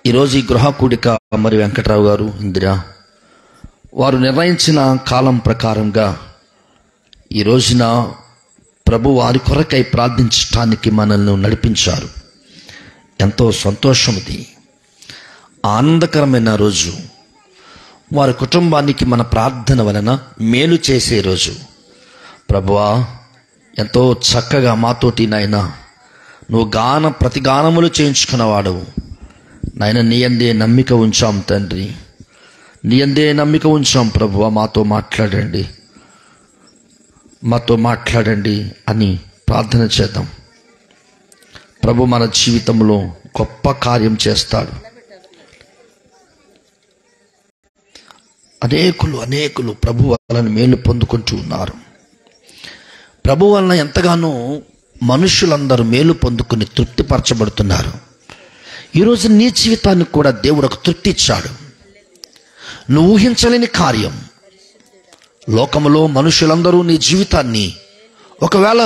ఈరోజు ఈ గృహ కూడిక మరి వెంకట్రావు గారు ఇందిరా వారు నిర్ణయించిన కాలం ప్రకారంగా ఈ రోజున ప్రభు వారి కొరకై ప్రార్థించటానికి మనల్ని నడిపించారు ఎంతో సంతోషం ఇది ఆనందకరమైన రోజు వారి కుటుంబానికి మన ప్రార్థన వలన మేలు చేసే రోజు ప్రభువా ఎంతో చక్కగా మాతోటి నాయన నువ్వు గాన ప్రతిగానములు చేయించుకున్నవాడవు నాయన నీ అందే నమ్మిక ఉంచాం తండ్రి నీ అందే నమ్మిక ఉంచాం ప్రభువా మాతో మాట్లాడండి మాతో మాట్లాడండి అని ప్రార్థన చేద్దాం ప్రభు మన జీవితంలో గొప్ప కార్యం చేస్తాడు అనేకులు అనేకులు ప్రభు వలన మేలు పొందుకుంటూ ఉన్నారు ప్రభు వలన ఎంతగానో మనుషులందరూ మేలు పొందుకుని తృప్తిపరచబడుతున్నారు ఈరోజు నీ జీవితానికి కూడా దేవుడు ఒక తృప్తి ఇచ్చాడు నువ్వు ఊహించలేని కార్యం లోకములో మనుషులందరూ నీ జీవితాన్ని ఒకవేళ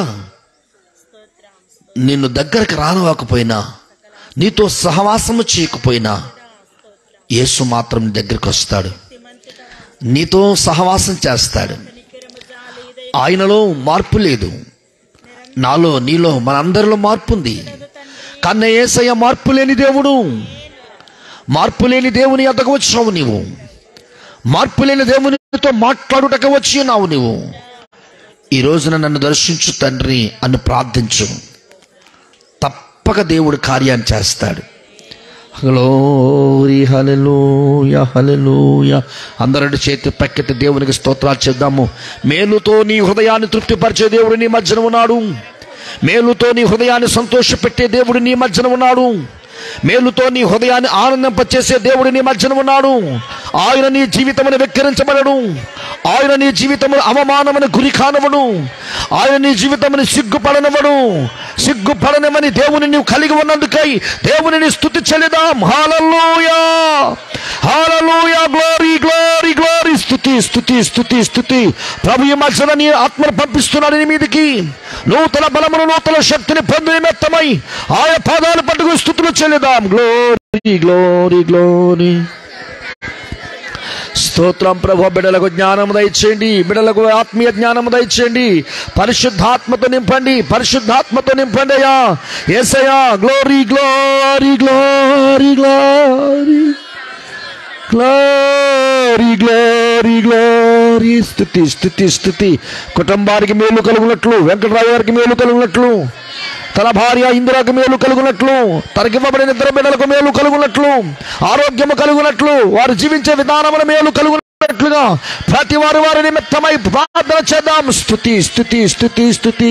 నిన్ను దగ్గరకు రానవకపోయినా నీతో సహవాసము చేయకపోయినా యేసు మాత్రం నీ దగ్గరికి వస్తాడు నీతో సహవాసం చేస్తాడు ఆయనలో మార్పు లేదు నాలో నీలో మనందరిలో మార్పు ఉంది కన్న ఏసయ్య మార్పు లేని దేవుడు మార్పు లేని దేవుని ఎద్దకు వచ్చినావు నీవు మార్పు లేని దేవునితో మాట్లాడుటకు వచ్చి ఉన్నావు నీవు ఈ రోజున నన్ను దర్శించు తండ్రి అని ప్రార్థించు తప్పక దేవుడు కార్యాన్ని చేస్తాడు గ్లోరీ హల్లెలూయ హల్లెలూయ అందరి చేతి పక్కెత్తి దేవునికి స్తోత్రాలు చేద్దాము మేలుతో నీ హృదయాన్ని తృప్తిపరిచే దేవుడు నీ మధ్యన ఉన్నాడు మేలుతో నీ హృదయాన్ని సంతోషపెట్టే దేవుడు నీ మధ్యన ఉన్నాడు మేలుతో నీ హృదయాన్ని ఆనందింపచేసే దేవుడు నీ మధ్యన ఉన్నాడు ఆయన నీ జీవితమును వెక్కిరించబడడు ఆయన నీ జీవితమును అవమానమును గురి కానవడు ఆయన నీ జీవితమును సిగ్గుపడనవడు సిగ్గుపడనమని దేవుని నీవు కలిగి ఉన్నందుకై దేవునిని స్థుతి చెల్లిదాం hallelujah hallelujah glory glory glory స్థుతి స్థుతి స్థుతి స్థుతి ప్రభు ఈ మధ్యన నీ ఆత్మను పంపిస్తున్నాడు నీ మీదికి నూతన బలమును నూతన శక్తిని పొంది నిమిత్తమై ఆయన పాదాలు పట్టుకుని స్థుతులు చెల్లిదాం గ్లోరీ గ్లోరీ గ్లోరీ స్తోత్రం ప్రభు బిడలకు జ్ఞానము దయచేయండి బిడలకు ఆత్మీయ జ్ఞానము దయచేయండి పరిశుద్ధాత్మతో నింపండి పరిశుద్ధాత్మతో నింపండి అయ్యా ఏసయ్యా glory glory glory glory glory glory glory స్థుతి స్థుతి స్థుతి కుటుంబానికి మేలు కలుగునట్లు వెంకటరావు గారికి మేలు కలుగునట్లు తన భార్య ఇందిరాకు మేలు కలుగునట్లు తనకివ్వబడిన ఇద్దరు బిడ్డలకు మేలు కలుగునట్లు ఆరోగ్యము కలుగునట్లు వారు జీవించే విధానముల మేలు కలుగునట్లుగా ప్రతి వారు వారి నిమిత్తమై ప్రార్థన చేద్దాం స్థుతి స్థుతి స్థుతి స్థుతి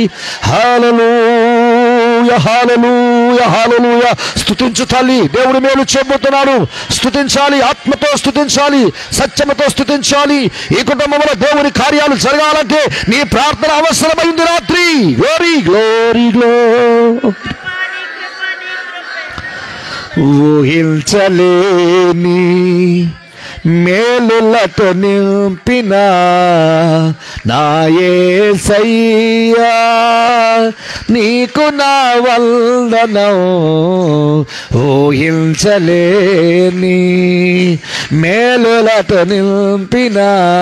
హాలూయ హాలూయ హాలూయ స్థుతించు తల్లి దేవుడు మేలు చెబుతున్నాడు స్థుతించాలి ఆత్మతో స్థుతించాలి సత్యముతో స్థుతించాలి ఈ కుటుంబంలో దేవుని కార్యాలు జరగాలంటే నీ ప్రార్థన అవసరమైంది రాత్రి గ్లోరీ గ్లోరీ గ్లో ఊహించలేని మేలులతో నింపిన నాయసయ్యా నీకు నా వల్లనం ఊహించలేని మేలులతో నింపిన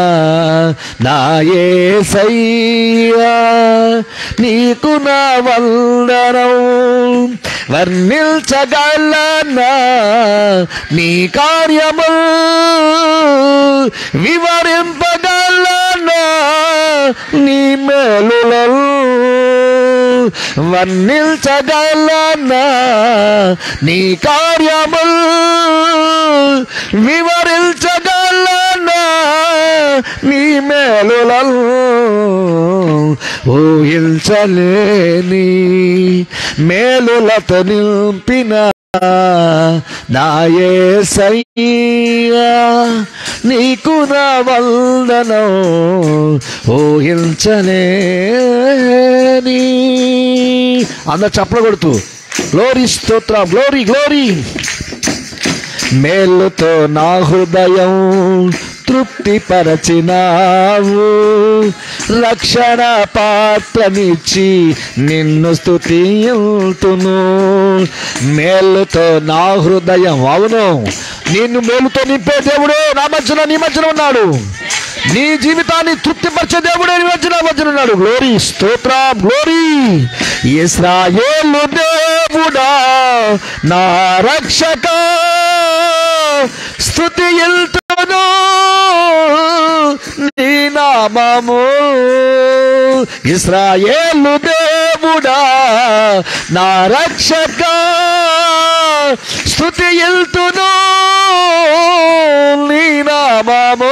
నాయసయ్యా నీకు నా వల్లనం వర్ణించగలనా నీ కార్యము వివరింపగలనా నీ మేలులను వర్ణించగలనా నీ కార్యము వివరించగలనా నీ మేలులను ఊహించలేని మేలులతో నింపిన నాయే సయ్యా నీకు నా వందనం ఊహించలేని అందరు చప్పలు కొడుతూ గ్లోరీ స్తోత్రం గ్లోరీ గ్లోరీ మేలుతో నా హృదయం తృప్తి పరచినావు రక్షణ పాత్రనిచ్చి నిన్ను స్తుతియుతును మేలుతో నా హృదయం అవును నిన్ను మేలుతో నింపే దేవుడు నా మధ్యలో నీ మధ్యన ఉన్నాడు నీ జీవితాన్ని తృప్తిపరిచే దేవుడే నీ మధ్యన మధ్యన ఉన్నాడు గ్లోరీ స్తోత్రం గ్లోరీ ఇస్రాయేలు దేవుడా నా రక్షక స్థుతి ఎల్తును నీ నామము ఇస్రాయేలు దేవుడా నా రక్షక స్థుతి ఎల్తును నీ నామము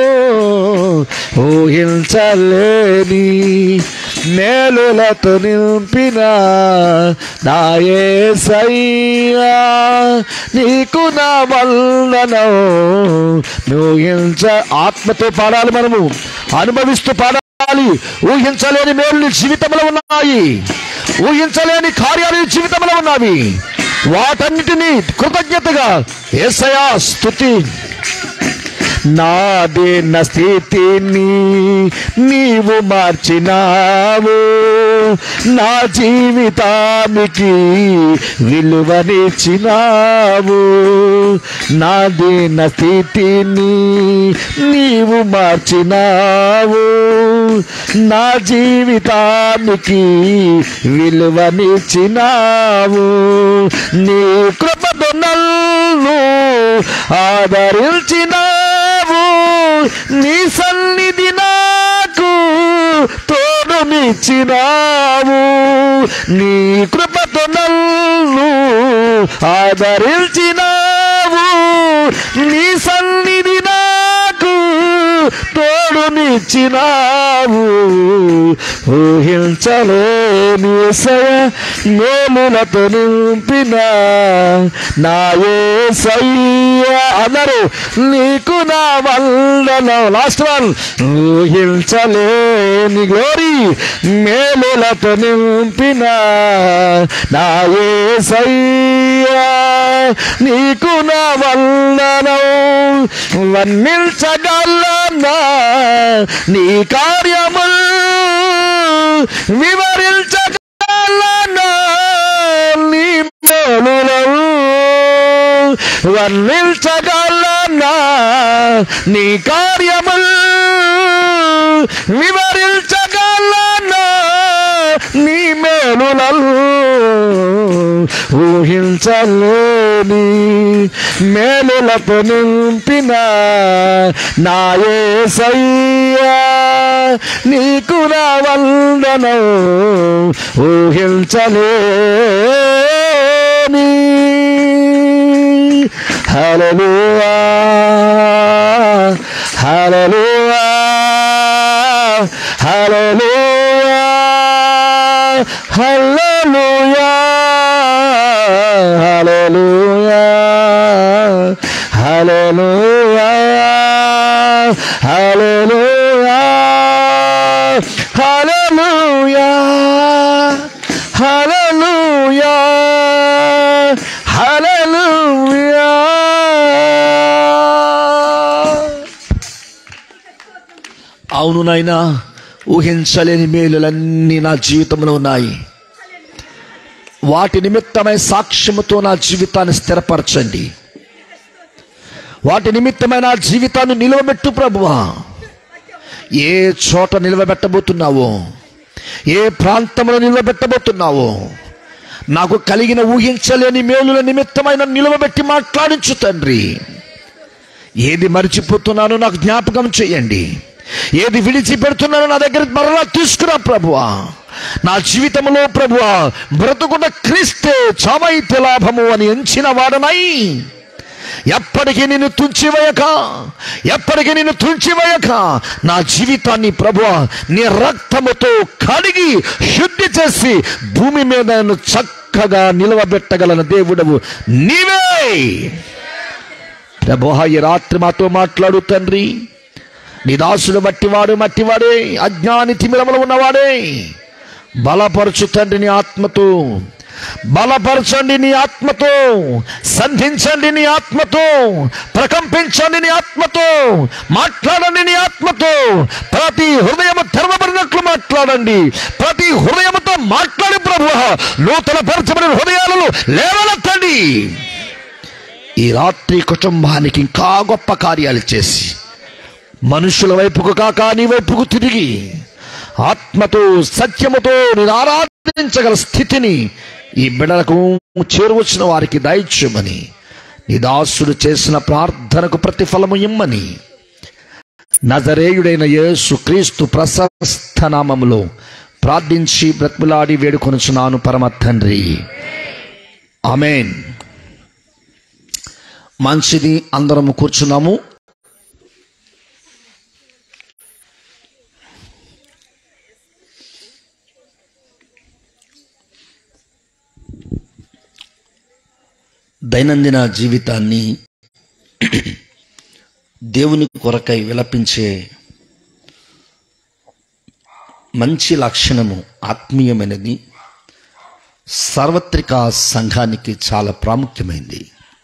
ఊహించలేని మేలులతో నింపిన నాయే సయ్యా నీకు నా వల్లనో ఊహించ ఆత్మతో పాడాలి మనము అనుభవిస్తూ పాడాలి ఊహించలేని మేలు నీ జీవితంలో ఉన్నాయి ఊహించలేని కార్యాలు నీ జీవితంలో ఉన్నవి వాటన్నిటినీ కృతజ్ఞతగా ఏసయా స్థుతి నాదిన స్థితిని నీవు మార్చినావు నా జీవితానికి విలువనిచ్చినావు నాదిన స్థితిని నీవు మార్చినావు నా జీవితానికి విలువనిచ్చినావు నీ కృపతో నన్ను ఆదరించినావు నీ సన్నిధి నాకు తోడునిచ్చినావు నీ కృపతో నన్ను ఆదరించినావు నీ సన్నిధి నాకు తోడునిచ్చినావు ఊహించలేని సయ మేలులతో నింపిన నాయే సయ్య అన్నారు నీకు నా వల్లన లాస్ట్ వన్ ఊహించలేని గ్లోరీ మేలులతో నింపిన నాయే సయ్య నీకు నా వల్లనం వర్ణించగలనా నీ కార్యము వివరించగలనా నీ మేలులను వర్ణించగలనా నీ కార్యము వివరించగలనా నీ మేలులను ఊహించలేని మేలులతో నింపిన నాయే సయ్యా నీకు నా వందనం ఊహించలేని హల్లెలూయా హల్లెలూయా హల్లెలూయా హల్లెలూయా హల్లెలూయా హల్లెలూయా హల్లెలూయా హల్లెలూయా హల్లెలూయా హల్లెలూయా అవును నాయనా ఊహించలేని మేలులన్నీ నా జీవితంలో ఉన్నాయి వాటి నిమిత్తమై సాక్ష్యముతో నా జీవితాన్ని స్థిరపరచండి వాటి నిమిత్తమై నా జీవితాన్ని నిలవబెట్టు ప్రభువా ఏ చోట నిలవబెట్టబోతున్నావో ఏ ప్రాంతంలో నిలవబెట్టబోతున్నావో నాకు కలిగిన ఊహించలేని మేలుల నిమిత్తమైన నిలవబెట్టి మాట్లాడించు తండ్రి ఏది మర్చిపోతున్నానో నాకు జ్ఞాపకం చేయండి ఏది విడిచిపెడుతున్నానో నా దగ్గర మరలా తీసుకురా ప్రభువా నా జీవితంలో ప్రభువా బ్రతుకున్న క్రీస్తే చావైతే లాభము అని ఎంచిన వాడనై ఎప్పటికీ నిన్ను తుంచివేయక ఎప్పటికీ నిన్ను తుంచివేయక నా జీవితాన్ని ప్రభువా నీ రక్తముతో కడిగి శుద్ధి చేసి భూమి మీద నన్ను చక్కగా నిలవబెట్టగలన దేవుడవు నీవే ప్రభు ఈ రాత్రి మాతో మాట్లాడు తండ్రి నీ దాసుడు మట్టివాడు మట్టివాడే అజ్ఞాని తిమిరములు ఉన్నవాడే బలపరచు తండ్రి నీ ఆత్మతో బలపరచండి నీ ఆత్మతో సంధించండి నీ ఆత్మతో ప్రకంపించండి నీ ఆత్మతో మాట్లాడండి నీ ఆత్మతో ప్రతి హృదయము తెరవబడినట్లు మాట్లాడండి ప్రతి హృదయముతో మాట్లాడి ప్రభు నూతన పరచబడిన హృదయాలను లేవనెత్తండి ఈ రాత్రి కుటుంబానికి ఇంకా గొప్ప కార్యాలు చేసి మనుషుల వైపుకు కాక నీ వైపుకు తిరిగి ఆత్మతో సత్యముతో నేను ఆరాధించగల స్థితిని ఈ బిడలకు చేరువచ్చిన వారికి దయచేయమని నీ దాసుడు చేసిన ప్రార్థనకు ప్రతిఫలము ఇమ్మని నజరేయుడైన యేసు క్రీస్తు ప్రశస్త నామములో ప్రార్థించి బ్రతిమలాడి వేడుకొనుచున్నాను పరమ తండ్రి ఆమెన్ మంచిది అందరము కూర్చున్నాము దైనందిన జీవితాన్ని దేవుని కొరకై విలపించే మంచి లక్షణము ఆత్మీయమైనది సార్వత్రిక సంఘానికి చాలా ప్రాముఖ్యమైంది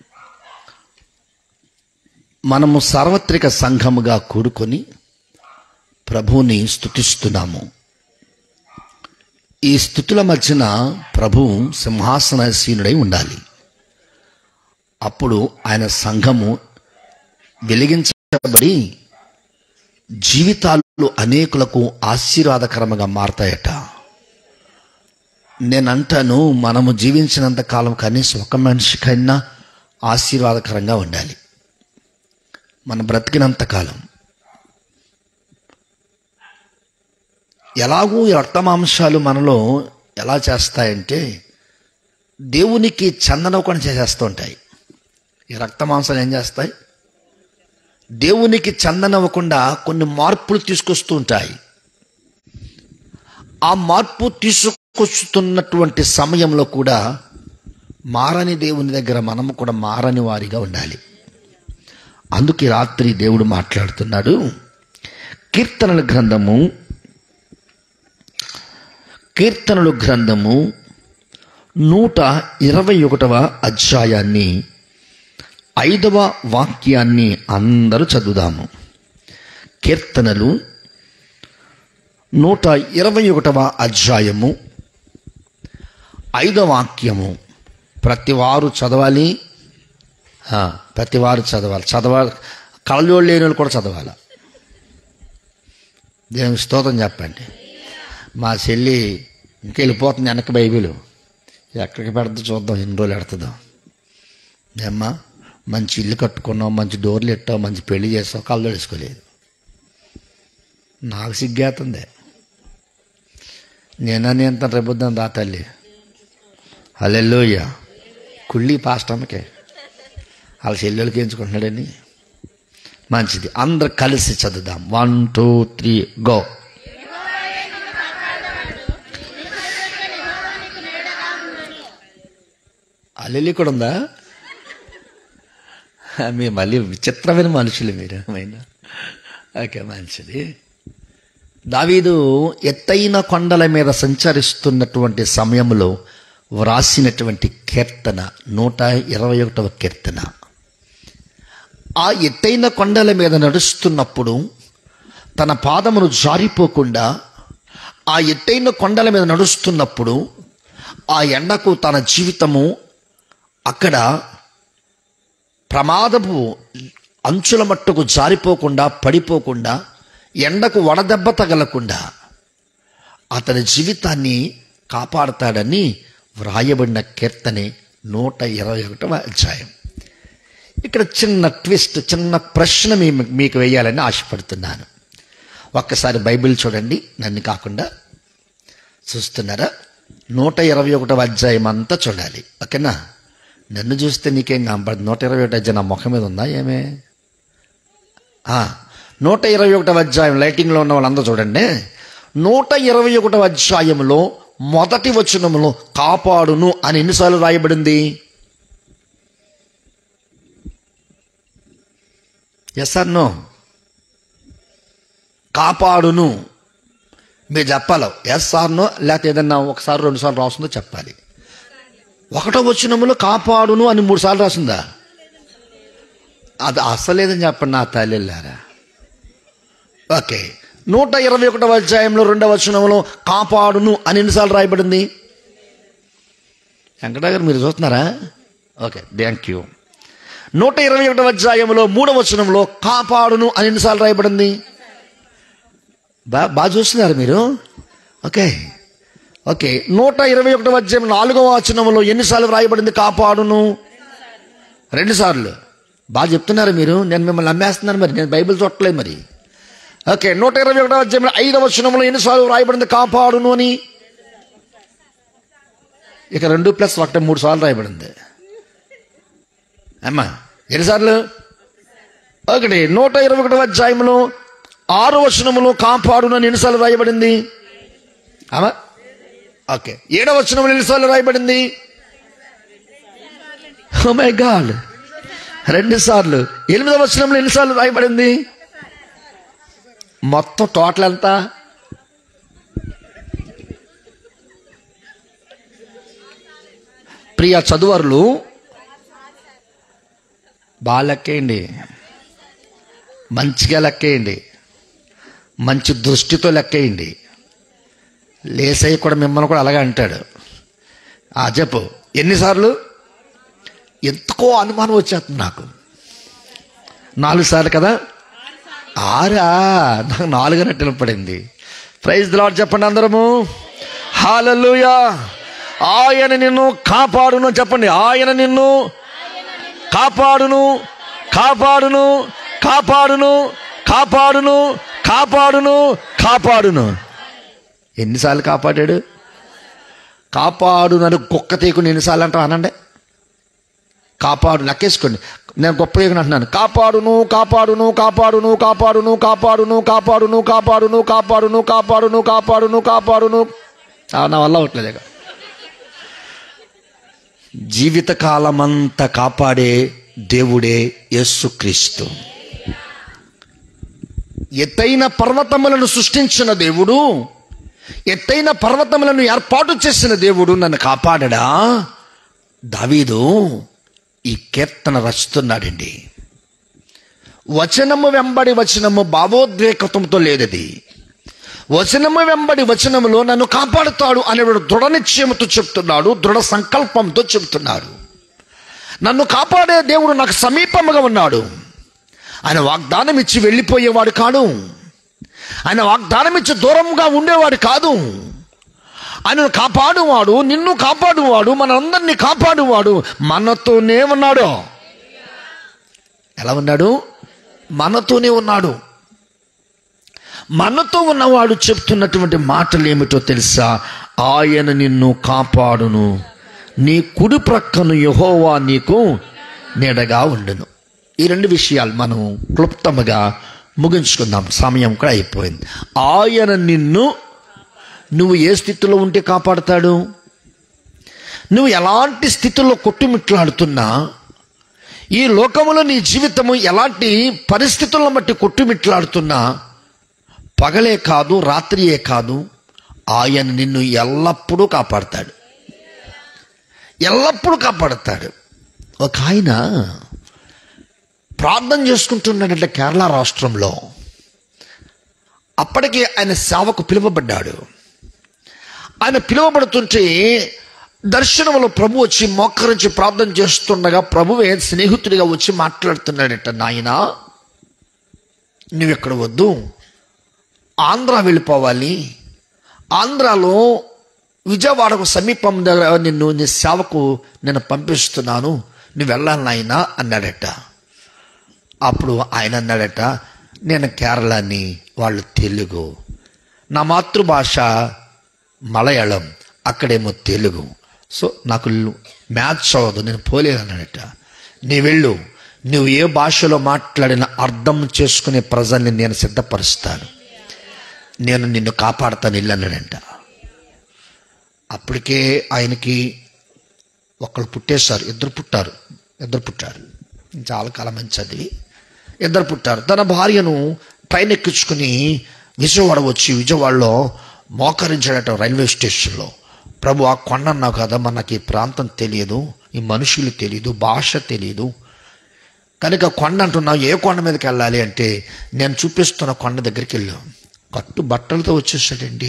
మనము సార్వత్రిక సంఘముగా కూడుకొని ప్రభువుని స్తుతిస్తున్నాము ఈ స్థుతుల మధ్యన ప్రభు సింహాసనసీనుడై ఉండాలి అప్పుడు ఆయన సంఘము వెలిగించబడి జీవితాలు అనేకులకు ఆశీర్వాదకరంగా మారతాయట నేనంటాను మనము జీవించినంత కాలం కనీసం ఒక మనిషికైనా ఆశీర్వాదకరంగా ఉండాలి మన బ్రతికినంత కాలం ఎలాగూ ఈ రక్తమాంసాలు మనలో ఎలా చేస్తాయంటే దేవునికి చందనవకుండా చేసేస్తూ ఉంటాయి ఈ రక్తమాంసాలు ఏం చేస్తాయి దేవునికి చందనవ్వకుండా కొన్ని మార్పులు తీసుకొస్తూ ఉంటాయి ఆ మార్పు తీసుకొస్తున్నటువంటి సమయంలో కూడా మారని దేవుని దగ్గర మనము కూడా మారని వారిగా ఉండాలి అందుకే రాత్రి దేవుడు మాట్లాడుతున్నాడు కీర్తనల గ్రంథము కీర్తనలు గ్రంథము నూట ఇరవై ఒకటవ అధ్యాయాన్ని ఐదవ వాక్యాన్ని అందరూ చదువుదాము కీర్తనలు నూట ఇరవై ఒకటవ అధ్యాయము ఐదవ వాక్యము ప్రతివారు చదవాలి ఆ, ప్రతివారు చదవాలి చదవాలి కళ్ళజోడు లేని వాళ్ళు కూడా చదవాలి దేవుని స్తోత్రం చెప్పండి మా చెల్లి ఇంకెళ్ళిపోతుంది వెనక్కి బైబిల్ ఎక్కడికి పెడతా చూద్దాం ఎన్ని రోజులు పెడుతుందో ఏమ్మా మంచి ఇల్లు కట్టుకున్నావు మంచి డోర్లు ఎట్టావు మంచి పెళ్లి చేస్తావు కళ్ళు వేసుకోలేదు నాకు సిగ్గేస్తుంది నేనని ఎంత రేపొద్దాం రా తల్లి అల్లెల్లోయ్య కుళ్ళి పాస్టమ్మకే వాళ్ళ చెల్లెలకి ఎంచుకుంటున్నాడని మంచిది అందరు కలిసి చదువుదాం వన్ టూ త్రీ గో అల్లెల్లి కూడా ఉందా మీరు మళ్ళీ విచిత్రమైన మనుషులు మీరు అయినా ఓకే మంచిది దావీదు ఎత్తైన కొండల మీద సంచరిస్తున్నటువంటి సమయంలో వ్రాసినటువంటి కీర్తన నూట ఇరవై ఒకటవ కీర్తన ఆ ఎత్తైన కొండల మీద నడుస్తున్నప్పుడు తన పాదమును జారిపోకుండా ఆ ఎత్తైన కొండల మీద నడుస్తున్నప్పుడు ఆ ఎండకు తన జీవితము అక్కడ ప్రమాదపు అంచుల మట్టుకు జారిపోకుండా పడిపోకుండా ఎండకు వడదెబ్బ తగలకుండా అతని జీవితాన్ని కాపాడతాడని వ్రాయబడిన కీర్తనే నూట ఇరవై ఒకటవ అధ్యాయం ఇక్కడ చిన్న ట్విస్ట్ చిన్న ప్రశ్న మీ మీకు వేయాలని ఆశపడుతున్నాను ఒక్కసారి బైబిల్ చూడండి నన్ను కాకుండా చూస్తున్నారా నూట ఇరవై ఒకటవ అధ్యాయం అంతా చూడాలి ఓకేనా నన్ను చూస్తే నీకేం కనపడదు నూట ఇరవై ఒకటి అధ్యాయం నా ముఖం మీద ఉందా ఏమే ఆ, నూట ఇరవై ఒకటవ అధ్యాయం లైటింగ్లో ఉన్న వాళ్ళందరూ చూడండి నూట ఇరవై ఒకటవ అధ్యాయంలో మొదటి వచనములో కాపాడును అని ఎన్నిసార్లు రాయబడింది ఎస్ ఆర్ నో కాపాడును మీరు చెప్పాలి ఎస్ ఆర్ నో లేకపోతే ఏదన్నా ఒకసారి రెండు సార్లు రాస్తుందో చెప్పాలి ఒకటో వచనములో కాపాడును అని మూడు సార్లు రాసిందా అది అసలేదని చెప్పండి నా తల్లిలారా ఓకే నూట ఇరవై ఒకటో అధ్యాయంలో రెండవ వచనంలో కాపాడును అని ఎన్నిసార్లు రాయబడింది వెంకట గారు మీరు చూస్తున్నారా ఓకే థ్యాంక్ యూ నూట ఇరవై ఒకటో అధ్యాయంలో మూడవ వచనంలో కాపాడును అని ఎన్నిసార్లు రాయబడింది బా బాగా చూస్తున్నారు మీరు ఓకే ఓకే నూట ఇరవై ఒకటో అధ్యాయం నాలుగవ వచనంలో ఎన్నిసార్లు రాయబడింది కాపాడును రెండు సార్లు బాగా చెప్తున్నారు మీరు నేను మిమ్మల్ని నమ్మేస్తున్నాను మరి నేను బైబిల్ చూడలేదు మరి ఓకే నూట ఇరవై ఒకటో అధ్యాయంలో ఐదవ వచనంలో ఎన్నిసార్లు రాయబడింది కాపాడును అని ఇక రెండు ప్లస్ ఒకటి మూడు సార్లు రాయబడింది అమ్మా ఎన్నిసార్లు ఒకటి నూట ఇరవై ఒకటో అధ్యాయంలో ఆరు వచనములో కాపాడును అని ఎన్నిసార్లు రాయబడింది అమ్మా ఓకే ఏడవ వచనంలో ఎన్నిసార్లు రాయబడింది ఓ మై గాడ్ రెండు సార్లు ఎనిమిదవ వచనంలో ఎన్నిసార్లు రాయబడింది మొత్తం టోటల్ ఎంత ప్రియ చదువరులు బాగా లెక్కేయండి మంచిగా లెక్కేయండి మంచి దృష్టితో లెక్కేయండి లేసయ్య కూడా మిమ్మల్ని కూడా అలాగే అంటాడు ఆ చెప్పు ఎన్నిసార్లు ఎంతకో అనుమానం వచ్చేస్తుంది నాకు నాలుగు సార్లు కదా ఆరా నాకు నాలుగు రెట్టలు పడింది ప్రైజ్ లాడ్ చెప్పండి అందరము హాలలుయా ఆయన నిన్ను కాపాడును చెప్పండి ఆయన నిన్ను కాపాడును కాపాడును కాపాడును కాపాడును కాపాడును కాపాడును ఎన్నిసార్లు కాపాడాడు కాపాడు నన్ను కుక్క తీయకుండా ఎన్నిసార్లు అంటాం అనండి కాపాడు లెక్కేసుకోండి నేను గొప్ప చేయకుండా అంటున్నాను కాపాడును కాపాడును కాపాడును కాపాడును కాపాడును కాపాడును కాపాడును కాపాడును కాపాడును కాపాడును కాపాడును ఆ, నా వల్ల అవట్లేదు ఇక జీవితకాలమంతా కాపాడే దేవుడే యేసుక్రీస్తు ఎత్తైన పర్వతములను సృష్టించిన దేవుడు ఎత్తైన పర్వతములను ఏర్పాటు చేసిన దేవుడు నన్ను కాపాడడా దావీదు ఈ కీర్తన రచిస్తున్నాడండి వచనము వెంబడి వచనము భావోద్వేకతంతో లేదది వచనము వెంబడి వచనములో నన్ను కాపాడుతాడు అనేవాడు దృఢ నిశ్చయముతో చెప్తున్నాడు దృఢ సంకల్పంతో చెప్తున్నాడు నన్ను కాపాడే దేవుడు నాకు సమీపముగా ఉన్నాడు ఆయన వాగ్దానం ఇచ్చి వెళ్ళిపోయేవాడు కాడు ఆయన వాగ్దానం ఇచ్చి దూరంగా ఉండేవాడు కాదు ఆయనను కాపాడువాడు నిన్ను కాపాడువాడు మనందరినీ కాపాడువాడు మనతోనే ఉన్నాడు ఎలా ఉన్నాడు మనతోనే ఉన్నాడు మనతో ఉన్నవాడు చెప్తున్నటువంటి మాటలు ఏమిటో తెలుసా ఆయన నిన్ను కాపాడును నీ కుడి ప్రక్కను యహోవా నీకు నీడగా ఉండును ఈ రెండు విషయాలు మనం క్లుప్తముగా ముగించుకుందాం సమయం కూడా అయిపోయింది ఆయన నిన్ను నువ్వు ఏ స్థితిలో ఉంటే కాపాడతాడు నువ్వు ఎలాంటి స్థితిలో కొట్టుమిట్లాడుతున్నా ఈ లోకములో నీ జీవితము ఎలాంటి పరిస్థితులను బట్టి కొట్టుమిట్లాడుతున్నా పగలే కాదు రాత్రియే కాదు ఆయన నిన్ను ఎల్లప్పుడూ కాపాడతాడు ఎల్లప్పుడూ కాపాడతాడు ఒక ఆయన ప్రార్థన చేసుకుంటున్నాడంటే కేరళ రాష్ట్రంలో అప్పటికి ఆయన సేవకు పిలువబడ్డాడు ఆయన పిలువబడుతుంటే దర్శనంలో ప్రభు వచ్చి మోకరించి ప్రార్థన చేస్తుండగా ప్రభువే స్నేహితుడిగా వచ్చి మాట్లాడుతున్నాడట నాయన నువ్వు ఇక్కడ వద్దు ఆంధ్ర వెళ్ళిపోవాలి ఆంధ్రాలో విజయవాడకు సమీపం దగ్గర నిన్ను నీ సేవకు నేను పంపిస్తున్నాను నువ్వు వెళ్ళాలి నాయన అన్నాడట అప్పుడు ఆయన అన్నాడట నేను కేరళని వాళ్ళు తెలుగు నా మాతృభాష మలయాళం అక్కడేమో తెలుగు సో నాకు మ్యాథ్స్ అవ్వదు నేను పోలేదు అన్నాడట నీ వెళ్ళు నువ్వు ఏ భాషలో మాట్లాడిన అర్థం చేసుకునే ప్రజల్ని నేను సిద్ధపరుస్తాను నేను నిన్ను కాపాడుతాను ఇల్లు అన్నాడంట అప్పటికే ఆయనకి ఒకళ్ళు పుట్టేశారు ఇద్దరు పుట్టారు ఇద్దరు పుట్టారు చాలా కాలం మంచి చదివి ఇద్దరు పుట్టారు తన భార్యను ట్రైన్ ఎక్కించుకుని విజయవాడ వచ్చి విజయవాడలో మోకరించాడట రైల్వే స్టేషన్లో ప్రభు ఆ కొండ అన్నావు కదా మరి నాకు ఈ ప్రాంతం తెలియదు ఈ మనుషులు తెలియదు భాష తెలియదు కనుక కొండ అంటున్నావు ఏ కొండ మీదకి వెళ్ళాలి అంటే నేను చూపిస్తున్న కొండ దగ్గరికి వెళ్ళాం కట్టు బట్టలతో వచ్చేసాడండి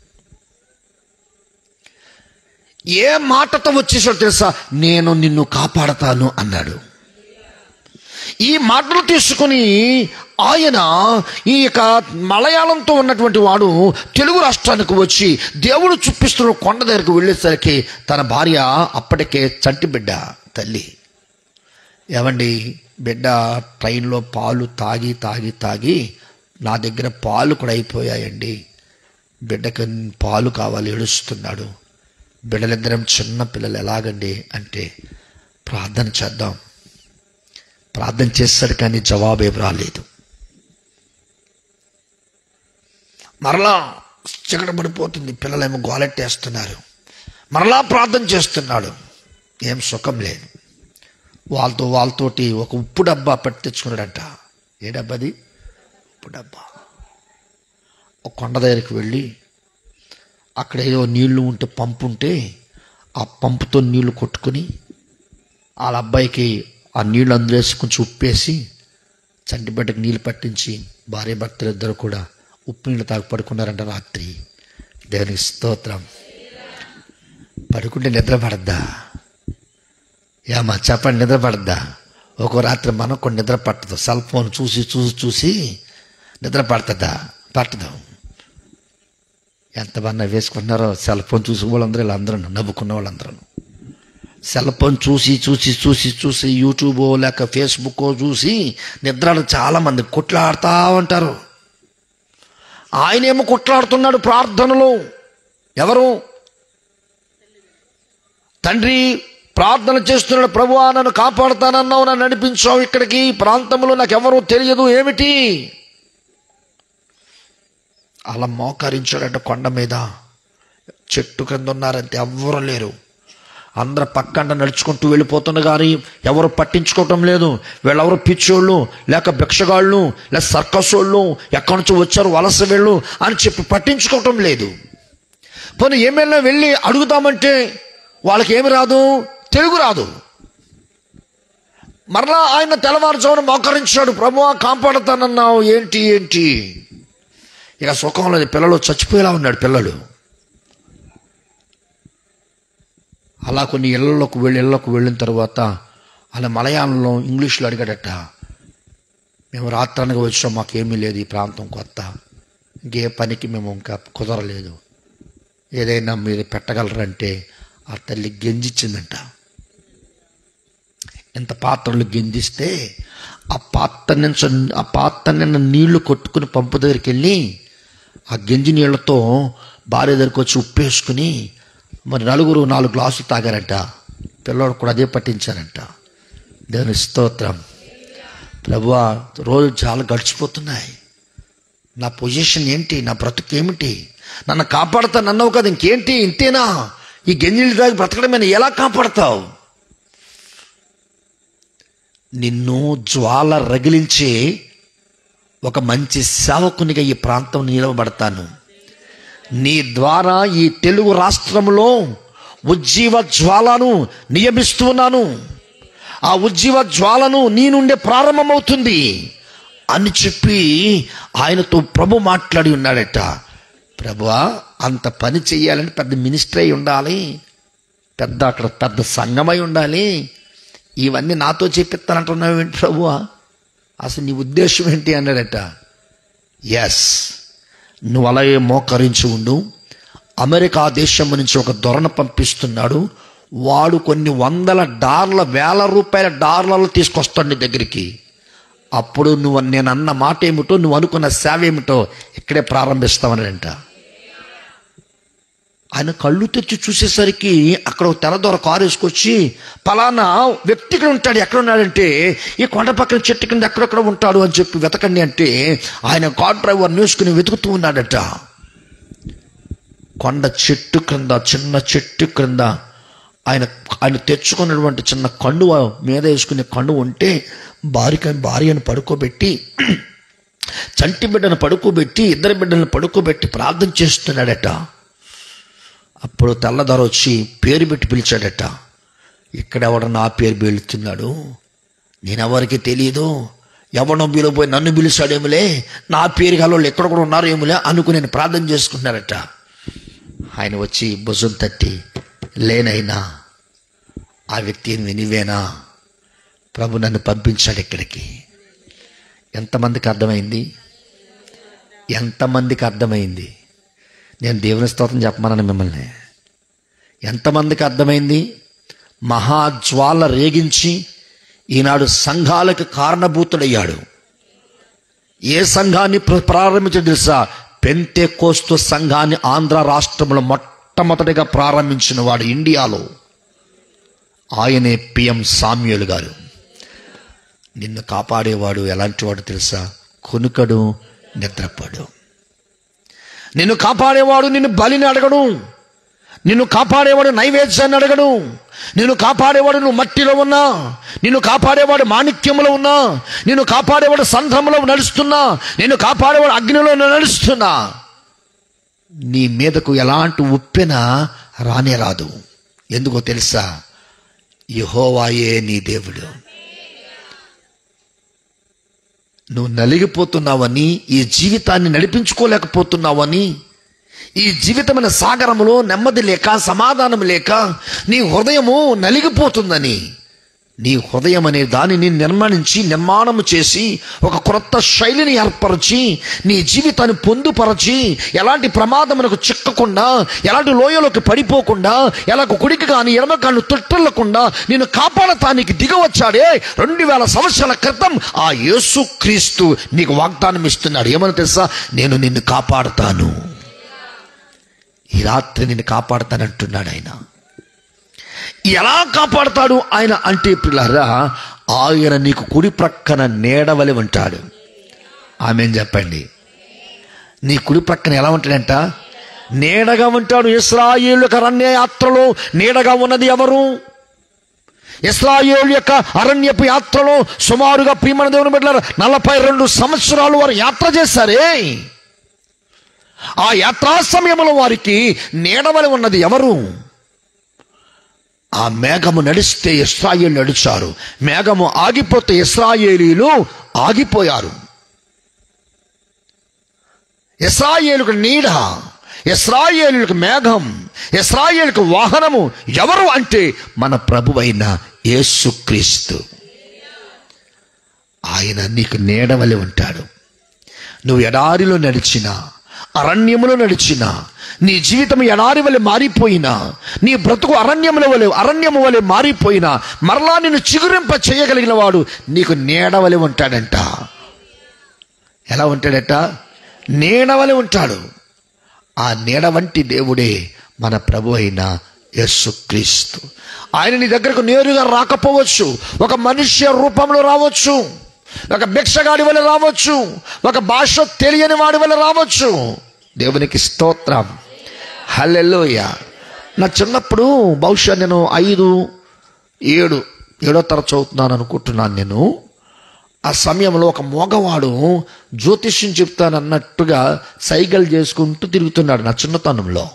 ఏ మాటతో వచ్చేసాడు తెలుసా నేను నిన్ను కాపాడతాను అన్నాడు ఈ మాటలు తీసుకుని ఆయన ఈ యొక్క మలయాళంతో ఉన్నటువంటి వాడు తెలుగు రాష్ట్రానికి వచ్చి దేవుడు చూపిస్తున్న కొండ దగ్గరకు వెళ్ళేసరికి తన భార్య అప్పటికే చంటి బిడ్డ తల్లి ఏమండి బిడ్డ ట్రైన్లో పాలు తాగి తాగి తాగి నా దగ్గర పాలు కూడా అయిపోయాయండి బిడ్డకి పాలు కావాలి ఏడుస్తున్నాడు బిడ్డలిద్దరం చిన్న పిల్లలు ఎలాగండి అంటే ప్రార్థన చేద్దాం ప్రార్థన చేస్తాడు కానీ జవాబు ఏం రాలేదు మరలా చికట పడిపోతుంది పిల్లలేమో గోలెట్టేస్తున్నారు మరలా ప్రార్థన చేస్తున్నాడు ఏం సుఖం లేదు వాళ్ళతో వాళ్ళతోటి ఒక ఉప్పు డబ్బా పెట్టి తెచ్చుకున్నాడంట ఏ డబ్బాది ఉప్పు డబ్బా ఒక కొండ దగ్గరికి వెళ్ళి అక్కడ ఏదో నీళ్లు ఉంటే పంపు ఉంటే ఆ పంపుతో నీళ్లు కొట్టుకుని వాళ్ళ అబ్బాయికి ఆ నీళ్లు అందులో వేసి కొంచెం ఉప్పేసి చంటిబిడ్డకి నీళ్ళు పట్టించి భార్య భర్తలు ఇద్దరు కూడా ఉప్పు నీళ్ళు తాగి పడుకున్నారంట రాత్రి దేవునికి స్తోత్రం పడుకుంటే నిద్ర పడద్దా ఏమా చెప్పండి నిద్ర పడద్దా ఒక రాత్రి మనం కొన్ని నిద్ర పట్టదు సెల్ ఫోన్ చూసి చూసి చూసి నిద్ర పడుతుందా పట్టదు ఎంతమంది వేసుకుంటున్నారో సెల్ ఫోన్ చూసి వాళ్ళందరూ వీళ్ళందరూ నవ్వుకున్న వాళ్ళందరూ సెల్ ఫోన్ చూసి చూసి చూసి చూసి యూట్యూబ్ లేక ఫేస్బుక్ చూసి నిద్రలు చాలా మంది కొట్లాడుతూ ఉంటారు ఆయనేమో కొట్లాడుతున్నాడు ప్రార్థనలో ఎవరు తండ్రి ప్రార్థన చేస్తున్నాడు ప్రభువా నన్ను కాపాడుతానన్నావు నన్ను నడిపించావు ఇక్కడికి ఈ ప్రాంతంలో నాకు ఎవరూ తెలియదు ఏమిటి అలా మోకరించాడంట కొండ మీద చెట్టు కింద ఉన్నారంటే ఎవ్వరు లేరు అందరు పక్కన నడుచుకుంటూ వెళ్ళిపోతున్న కానీ ఎవరు పట్టించుకోవటం లేదు వీళ్ళెవరు పిచ్చోళ్ళు లేక భిక్షగాళ్ళు లేక సర్కస్ వాళ్ళు ఎక్కడి నుంచి వచ్చారు వలస వెళ్ళు అని చెప్పి పట్టించుకోవటం లేదు పోనీ ఏమైనా వెళ్ళి అడుగుతామంటే వాళ్ళకి ఏమి రాదు తెలుగు రాదు మరలా ఆయన తెల్లవారుజామున మోకరించాడు ప్రభు కాపాడుతానన్నావు ఏంటి ఏంటి ఇక సుఖం లేదు పిల్లలు చచ్చిపోయేలా ఉన్నాడు పిల్లలు అలా కొన్ని ఇళ్లలోకి వెళ్ళి ఇళ్లకు వెళ్ళిన తర్వాత అలా మలయాళంలో ఇంగ్లీష్లో అడిగాడట మేము రాత్రానికి వచ్చాం మాకేమీ లేదు ఈ ప్రాంతం కొత్త ఇంకే పనికి మేము ఇంకా కుదరలేదు ఏదైనా మీరు పెట్టగలరంటే ఆ తల్లి గెంజిచ్చిందంట ఇంత పాత్రలు గెంజిస్తే ఆ పాత్ర నుంచి ఆ పాత్ర నిన్న నీళ్లు కొట్టుకుని పంపు దగ్గరికి వెళ్ళి ఆ గెంజి నీళ్లతో భార్య దగ్గరికి వచ్చి ఉప్పేసుకుని మరి నలుగురు నాలుగు గ్లాసులు తాగారంట పిల్లోడు కూడా అదే పట్టించారంట దేవుని స్తోత్రం ప్రభువా రోజు చాలా గడిచిపోతున్నాయి నా పొజిషన్ ఏంటి నా బ్రతుకు ఏమిటి నన్ను కాపాడుతాను అన్నావు కదా ఇంకేంటి ఇంతేనా ఈ గెంజిలు తాగి బ్రతకడమే ఎలా కాపాడతావు నిన్ను జ్వాల రగిలించే ఒక మంచి సేవకునిగా ఈ ప్రాంతం నిలవబడతాను నీ ద్వారా ఈ తెలుగు రాష్ట్రంలో ఉజ్జీవ జ్వాలను నియమిస్తున్నాను ఆ ఉజ్జీవ జ్వాలను నీ నుండే ప్రారంభమవుతుంది అని చెప్పి ఆయనతో ప్రభు మాట్లాడి ఉన్నాడట ప్రభువా అంత పని చెయ్యాలంటే పెద్ద మినిస్టర్ అయి ఉండాలి పెద్ద అక్కడ పెద్ద సంఘమై ఉండాలి ఇవన్నీ నాతో చెప్పిస్తానంటున్నావు ఏంటి ప్రభువా అసలు నీ ఉద్దేశం ఏంటి అన్నాడట ఎస్ నువ్వు అలాగే మోకరించి ఉండు అమెరికా దేశం నుంచి ఒక దొరను పంపిస్తున్నాడు వాడు కొన్ని వందల డార్ల వేల రూపాయల డార్లలో తీసుకొస్తాడు నీ దగ్గరికి అప్పుడు నువ్వు నేను అన్న మాట ఏమిటో నువ్వు అనుకున్న సేవ ఏమిటో ఇక్కడే ప్రారంభిస్తామనంట ఆయన కళ్ళు తెచ్చి చూసేసరికి అక్కడ ఒక తెల్లదొర కారు వేసుకొచ్చి పలానా వ్యక్తి ఇక్కడ ఉంటాడు ఎక్కడ ఉన్నాడంటే ఈ కొండ పక్కన చెట్టు కింద ఎక్కడెక్కడ ఉంటాడు అని చెప్పి వెతకండి అంటే ఆయన కార్ డ్రైవర్ వేసుకుని వెతుకుతూ ఉన్నాడట కొండ చెట్టు క్రింద చిన్న చెట్టు క్రింద ఆయన ఆయన తెచ్చుకున్నటువంటి చిన్న కండువ మీద వేసుకునే కండువ ఉంటే భార్య భార్యను పడుకోబెట్టి చంటి బిడ్డను పడుకోబెట్టి ఇద్దరు బిడ్డలను పడుకోబెట్టి ప్రార్థన చేస్తున్నాడట అప్పుడు తెల్లదొర వచ్చి పేరు పెట్టి పిలిచాడట ఇక్కడెవడ నా పేరు పిలుస్తున్నాడు నేనెవరికి తెలియదు ఎవడో పిలిపోయి నన్ను పిలిచాడేములే నా పేరు గల ఎక్కడ కూడా ఉన్నారు ఏములే అనుకుని నేను ప్రార్థన చేసుకుంటున్నారట ఆయన వచ్చి భుజం తట్టి లేనైనా ఆ వ్యక్తి నీవేనా ప్రభు నన్ను పంపించాడు ఇక్కడికి ఎంతమందికి అర్థమైంది ఎంతమందికి అర్థమైంది నేను దేవుని స్తోత్రం చెప్పమన్నాను మిమ్మల్ని ఎంతమందికి అర్థమైంది మహాజ్వాల రేగించి ఈనాడు సంఘాలకు కారణభూతుడయ్యాడు ఏ సంఘాన్ని ప్ర- ప్రారంభించాడు తెలుసా పెంతే కోస్తు సంఘాన్ని ఆంధ్ర రాష్ట్రంలో మొట్టమొదటిగా ప్రారంభించిన వాడు ఇండియాలో ఆయనే పిఎం సామ్యులు గారు నిన్ను కాపాడేవాడు ఎలాంటి వాడు తెలుసా కొనుకడు నిద్రపడు నిన్ను కాపాడేవాడు నిన్ను బలిని అడగడు నిన్ను కాపాడేవాడు నైవేద్యాన్ని అడగడు నిన్ను కాపాడేవాడు నువ్వు మట్టిలో ఉన్నా నిన్ను కాపాడేవాడు మాణిక్యములో ఉన్నా నిన్ను కాపాడేవాడు సంద్రములో నడుస్తున్నా నిన్ను కాపాడేవాడు అగ్నిలో నడుస్తున్నా నీ మీదకు ఎలాంటి ఉప్పెన రానే రాదు ఎందుకో తెలుసా యహోవాయే నీ దేవుడు నువ్వు నలిగిపోతున్నావని ఈ జీవితాన్ని నడిపించుకోలేకపోతున్నావని ఈ జీవితమైన సాగరములో నెమ్మది లేక సమాధానం లేక నీ హృదయము నలిగిపోతుందని నీ హృదయం అనే దానిని నిర్మాణించి నిర్మాణము చేసి ఒక క్రొత్త శైలిని ఏర్పరచి నీ జీవితాన్ని పొందుపరచి ఎలాంటి ప్రమాదమునకు చిక్కకుండా ఎలాంటి లోయలోకి పడిపోకుండా ఎలాగ కుడికి కానీ ఎడమ కాళ్ళు తొట్టెళ్లకుండా నిన్ను కాపాడటానికి దిగవచ్చాడే రెండు వేల సంవత్సరాల క్రితం ఆ యేసు క్రీస్తు నీకు వాగ్దానం ఇస్తున్నాడు ఏమని తెలుసా నేను నిన్ను కాపాడుతాను ఈ రాత్రి నిన్ను కాపాడుతానంటున్నాడు ఆయన ఎలా కాపాడతాడు ఆయన అంటే పిల్లరా ఆయన నీకు కుడి ప్రక్కన నీడవలి ఉంటాడు ఆమె చెప్పండి నీ కుడి ప్రక్కన ఎలా ఉంటాడంట నీడగా ఉంటాడు ఇస్రాయేల్ యొక్క అరణ్య యాత్రలో నీడగా ఉన్నది ఎవరు ఇస్రాయేల్ యొక్క అరణ్యపు యాత్రలో సుమారుగా ప్రియమైన దేవుని బిడ్డలారా నలభై రెండు సంవత్సరాలు వారు యాత్ర చేశారే ఆ యాత్రా సమయంలో వారికి నీడవలి ఉన్నది ఎవరు ఆ మేఘము నడిస్తే ఇస్రాయేలు నడిచారు మేఘము ఆగిపోతే ఇస్రాయేలీలు ఆగిపోయారు ఇస్రాయేలుకు నీడ ఇస్రాయేలుకు మేఘం ఇస్రాయేలుకు వాహనము ఎవరు అంటే మన ప్రభువైన యేసుక్రీస్తు ఆయన నీకు నీడవలి ఉంటాడు నువ్వు ఎడారిలో నడిచినా అరణ్యములో నడిచినా నీ జీవితం ఎడారి వలె మారిపోయినా నీ బ్రతుకు అరణ్యముల వలె అరణ్యము వలె మారిపోయినా మరలా నిన్ను చిగురింప చేయగలిగిన వాడు నీకు నీడవలె ఉంటాడంట ఎలా ఉంటాడట నీడవలె ఉంటాడు ఆ నీడ వంటి దేవుడే మన ప్రభు అయిన యేసుక్రీస్తు ఆయన నీ దగ్గరకు నేరుగా రాకపోవచ్చు ఒక మనుష్య రూపంలో రావచ్చు ఒక భిక్షగాడి వల్ల రావచ్చు ఒక భాష తెలియని వాడి వల్ల రావచ్చు దేవునికి స్తోత్రం హల్లెలూయ నా చిన్నప్పుడు బహుశా నేను ఐదు ఏడు ఏడో తరగతి చదువుతున్నాను అనుకుంటున్నాను నేను ఆ సమయంలో ఒక మగవాడు జ్యోతిష్యం చెప్తానన్నట్టుగా సైకిల్ చేసుకుంటూ తిరుగుతున్నాడు నా చిన్నతనంలో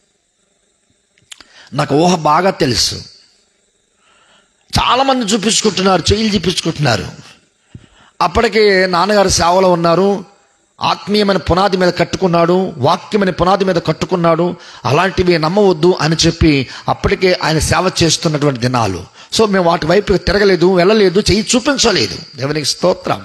నాకు ఊహ బాగా తెలుసు చాలామంది చూపించుకుంటున్నారు చెయ్యిలు చూపించుకుంటున్నారు అప్పటికే నాన్నగారు సేవలో ఉన్నారు ఆత్మీయమైన పునాది మీద కట్టుకున్నాడు వాక్యమైన పునాది మీద కట్టుకున్నాడు అలాంటివి నమ్మవద్దు అని చెప్పి అప్పటికే ఆయన సేవ చేస్తున్నటువంటి దినాలు సో మేము వాటి వైపు తిరగలేదు వెళ్ళలేదు చెయ్యి చూపించలేదు దేవునికి స్తోత్రం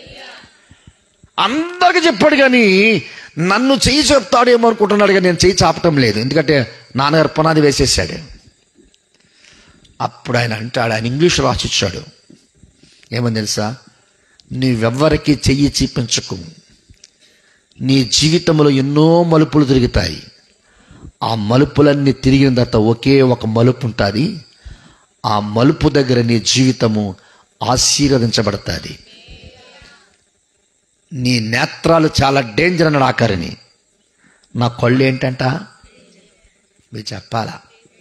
అందరికి చెప్పాడు కానీ నన్ను చెయ్యి చెప్తాడేమో అనుకుంటున్నాడు కానీ నేను చెయ్యి చాపటం లేదు ఎందుకంటే నాన్నగారు పునాది వేసేసాడు అప్పుడు ఆయన అంటాడు ఆయన ఇంగ్లీష్ రాసిచ్చాడు ఏమని తెలుసా నీవెవ్వరికి చెయ్యి చూపించకు నీ జీవితంలో ఎన్నో మలుపులు తిరుగుతాయి ఆ మలుపులన్నీ తిరిగిన తర్వాత ఒకే ఒక మలుపు ఉంటుంది ఆ మలుపు దగ్గర నీ జీవితము ఆశీర్వదించబడుతుంది నీ నేత్రాలు చాలా డేంజర్ అన్నాడు ఆఖరిని నా కళ్ళు ఏంటంట మీరు చెప్పాలా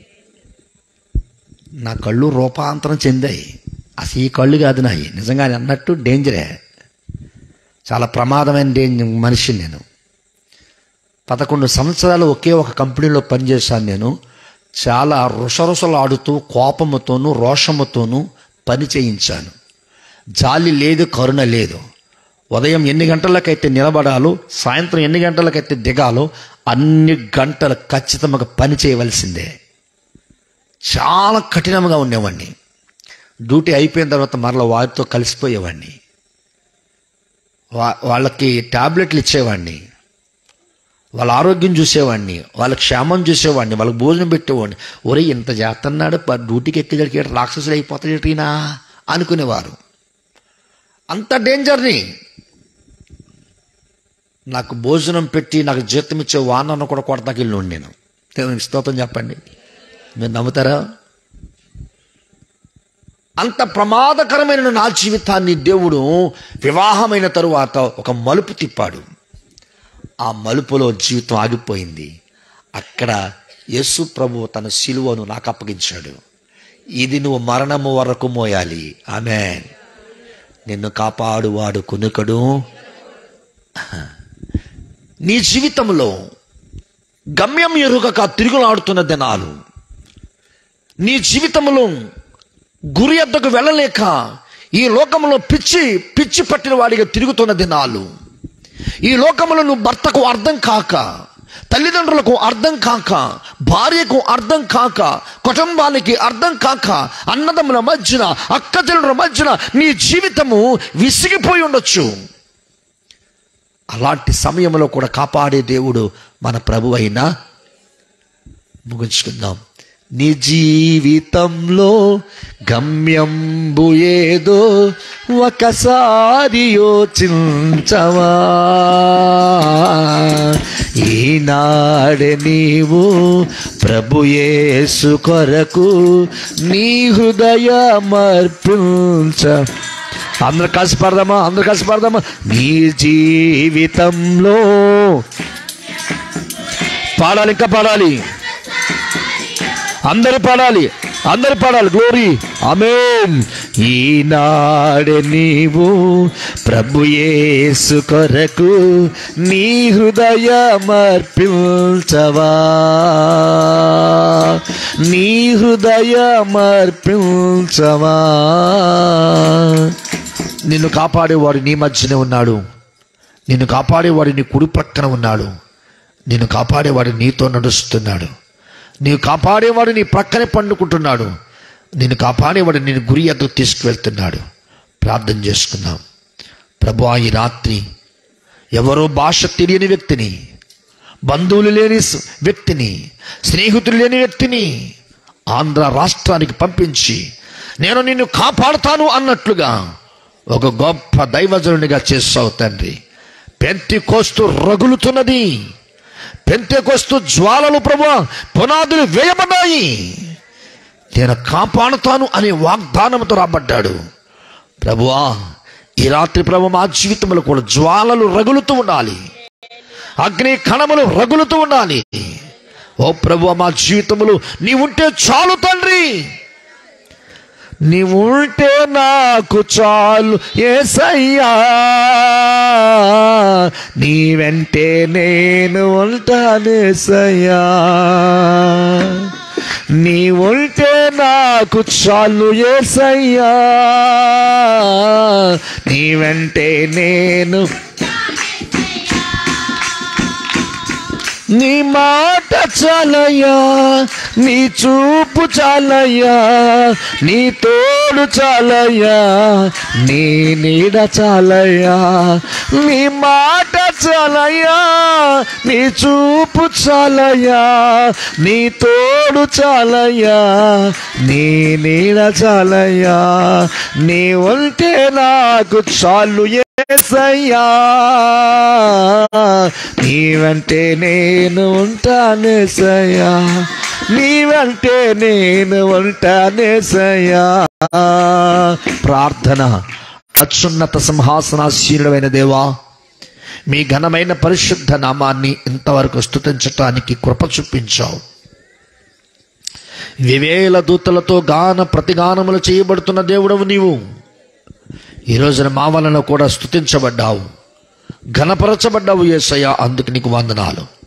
నా కళ్ళు రూపాంతరం చెందాయి అసలు ఈ కళ్ళు కాదు నాయి నిజంగా అన్నట్టు డేంజరే చాలా ప్రమాదమైన డేంజర్ మనిషిని నేను పదకొండు సంవత్సరాలు ఒకే ఒక కంపెనీలో పనిచేశాను నేను చాలా రుసరుసలాడుతూ కోపముతోనూ రోషముతోనూ పని చేయించాను జాలి లేదు కరుణ లేదు ఉదయం ఎన్ని గంటలకైతే నిలబడాలో సాయంత్రం ఎన్ని గంటలకైతే దిగాలో అన్ని గంటలు ఖచ్చితంగా పని చేయవలసిందే చాలా కఠినంగా ఉండేవాడిని డ్యూటీ అయిపోయిన తర్వాత మరలా వారితో కలిసిపోయేవాడిని వా వాళ్ళకి ట్యాబ్లెట్లు ఇచ్చేవాడిని వాళ్ళ ఆరోగ్యం చూసేవాడిని వాళ్ళ క్షేమం చూసేవాడిని వాళ్ళకి భోజనం పెట్టేవాడిని ఒరే ఇంత చేస్తున్నాడు ప- డ్యూటీకి ఎక్కేజడికి రాక్షసులు అయిపోతాడేటినా అనుకునేవారు అంత డేంజర్ని నాకు భోజనం పెట్టి నాకు జీతం ఇచ్చే వానను కూడా కొడతాకి వెళ్ళి నేను దేవునికి స్తోత్రం చెప్పండి మీరు నమ్ముతారా అంత ప్రమాదకరమైన నా జీవితాన్ని దేవుడు వివాహమైన తరువాత ఒక మలుపు తిప్పాడు ఆ మలుపులో జీవితం ఆగిపోయింది అక్కడ యేసు ప్రభు తన శిలువను నాకు అప్పగించాడు ఇది నువ్వు మరణము వరకు మోయాలి ఆమె నిన్ను కాపాడువాడు కునుకడు నీ జీవితంలో గమ్యం ఎరుగక తిరుగులాడుతున్న దినాలు నీ జీవితంలో గురి ఎద్దకు వెళ్ళలేక ఈ లోకంలో పిచ్చి పిచ్చి పట్టిన వాడిగా తిరుగుతున్న దినాలు ఈ లోకంలో నువ్వు భర్తకు అర్థం కాక తల్లిదండ్రులకు అర్థం కాక భార్యకు అర్థం కాక కుటుంబానికి అర్థం కాక అన్నదమ్ముల మధ్యన అక్కచెల్లుల మధ్యన నీ జీవితము విసిగిపోయి ఉండొచ్చు అలాంటి సమయంలో కూడా కాపాడే దేవుడు మన ప్రభు అయినా ముగించుకుందాం నీ జీవితంలో గమ్యంబు ఏదో ఒకసారి యోచించవా ఈనాడే నీవు ప్రభు యేసు కొరకు నీ హృదయమర్పించ అందరు కలిసి పడదామా అందరు కలిసి పడదామా నీ జీవితంలో పాడాలి ఇంకా పాడాలి అందరు పాడాలి అందరు పాడాలి గ్లోరీ అమేన్ ఈనాడు నీవు ప్రభు యేసు కొరకు నీ హృదయమర్పించవా నీ హృదయమర్పించవా నిన్ను కాపాడేవాడు నీ మధ్యనే ఉన్నాడు నిన్ను కాపాడేవాడు నీ కుడి ప్రక్కన ఉన్నాడు నిన్ను కాపాడేవాడు నీతో నడుస్తున్నాడు నీవు కాపాడేవాడు నీ ప్రక్కనే పండుకుంటున్నాడు నిన్ను కాపాడేవాడు నేను గురి ఎద్దకు తీసుకువెళ్తున్నాడు ప్రార్థన చేసుకుందాం ప్రభు ఈ రాత్రి ఎవరో భాష తెలియని వ్యక్తిని బంధువులు లేని స- వ్యక్తిని స్నేహితులు లేని వ్యక్తిని ఆంధ్ర రాష్ట్రానికి పంపించి నేను నిన్ను కాపాడుతాను అన్నట్లుగా ఒక గొప్ప దైవజనునిగా చేస్తావు తండ్రి పెంతి కోస్తూ రగులుతున్నది పెంతెకొస్తూ జ్వాలలు ప్రభు పునాదులు వేయబడ్డాయి నేను కాపాడుతాను అనే వాగ్దానంతో రాబడ్డాడు ప్రభువా ఈ రాత్రి ప్రభు మా జీవితంలో కూడా జ్వాలలు రగులుతూ ఉండాలి అగ్ని కణములు రగులుతూ ఉండాలి ఓ ప్రభు మా జీవితంలో నీ ఉంటే చాలు తండ్రి నీవు ఉంటే నాకు చాలు ఏసయ్యా నీ వెంటే నేను ఉంటానేసయ్యా నీ ఉంటే నాకు చాలు ఏసయ్యా నీ వెంటే నేను నీ మాట చాలయ్యా నీ చూపు చాలయ్యా నీ తోడు చాలయ్యా నీ నీడ చాలయ్యా నీ మాట చాలయ్యా నీ చూపు చాలయ్యా నీ తోడు చాలయ్యా నీ నీడ చాలయ్యా నీ ఉంటే నాకు చాలు ఏసయ్యా నీ వెంటే నేను ఉంటానేసయ్యా నీ వెంటే నేను ఉంటానేసయ్యా ప్రార్థన అత్యున్నత సింహాసనాశీనుడమైన దేవా మీ ఘనమైన పరిశుద్ధ నామాన్ని ఇంతవరకు స్తుతించటానికి కృప చూపించావు వివేల దూతలతో గాన ప్రతిగానములు చేయబడుతున్న దేవుడవు నీవు ఈ రోజున మా వలన కూడా స్తుతించబడ్డావు ఘనపరచబడ్డావు యేసయ్య అందుకు నీకు వందనాలు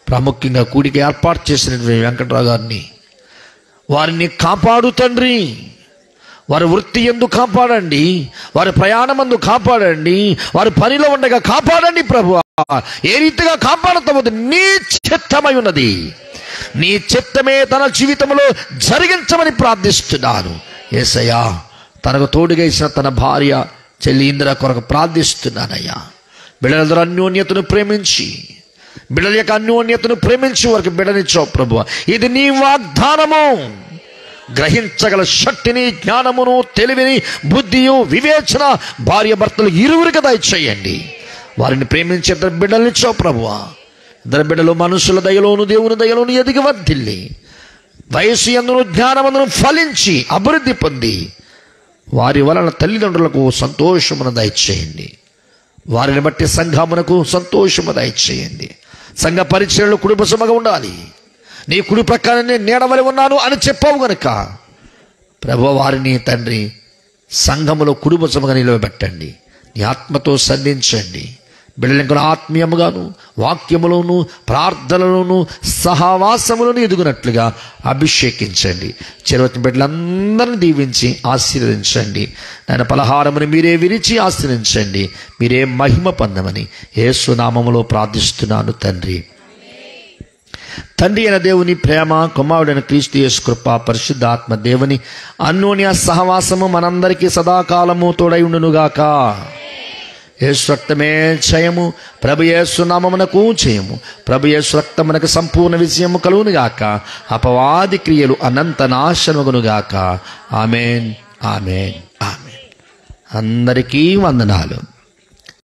ప్రాముఖ్యంగా కూడికి ఏర్పాటు చేసినటువంటి వెంకట్రావు గారిని వారిని కాపాడు తండ్రి వారి వృత్తి ఎందు కాపాడండి వారి ప్రయాణం ఎందు కాపాడండి వారి పనిలో ఉండగా కాపాడండి ప్రభు ఏ రీతిగా కాపాడతామో నీ చిత్తమై ఉన్నది నీ చిత్తమే తన జీవితంలో జరిగించమని ప్రార్థిస్తున్నాను ఏసయ్యా తనకు తోడుగా ఇచ్చిన తన భార్య చెల్లి ఇందిర కొరకు ప్రార్థిస్తున్నానయ్యా బిడ్డల అన్యోన్యతను ప్రేమించి బిడ్డల యొక్క అన్యోన్యతను ప్రేమించి వారికి బిడ్డనిచ్చావు ప్రభు ఇది నీ వాగ్దానము గ్రహించగల శక్తిని జ్ఞానమును తెలివిని బుద్ధియు వివేచన భార్య భర్తలు ఇరువురికి దయచేయండి వారిని ప్రేమించే ఇద్దరు బిడ్డలనిచ్చావు ప్రభువా ఇద్దరు బిడ్డలు మనుషుల దయలోను దేవుని దయలోను ఎదిగి వర్ధిల్లి వయసు ఎందును జ్ఞానమందును ఫలించి అభివృద్ధి పొంది వారి వలన తల్లిదండ్రులకు సంతోషమును దయచేయండి వారిని బట్టి సంఘమునకు సంతోషము దయచేయండి సంఘ పరిచయలు కుటుంబసమగా ఉండాలి నీ కుడి ప్రక్కన నేను నీడవలి ఉన్నాను అని చెప్పావు గనుక ప్రభు వారిని తండ్రి సంఘములో కుటుంబసముగా నిలవబెట్టండి నీ ఆత్మతో సంధించండి బిడ్డలకు ఆత్మీయముగాను వాక్యములోను ప్రార్థనలోను సహవాసములను ఎదుగునట్లుగా అభిషేకించండి చిరవచ్చిన బిడ్డలందరిని దీవించి ఆశీర్వదించండి నాయన పలహారమును మీరే విరిచి ఆశీర్వదించండి మీరే మహిమ పొందమని యేసునామములో ప్రార్థిస్తున్నాను తండ్రి తండ్రి అయిన దేవుని ప్రేమ కుమారుడైన క్రీస్తు యేసు కృప పరిశుద్ధాత్మ దేవుని అన్యోన్య సహవాసము మనందరికీ సదాకాలము తోడై ఉండునుగాక యేసు రక్తమే జయము ప్రభు యేసు నామమునకు జయము ప్రభు యేసు రక్తమునకు సంపూర్ణ విజయము కలుగునుగాక అపవాది క్రియలు అనంత నాశనముగునుగాక ఆమెన్ ఆమెన్ ఆమెన్ అందరికీ వందనాలు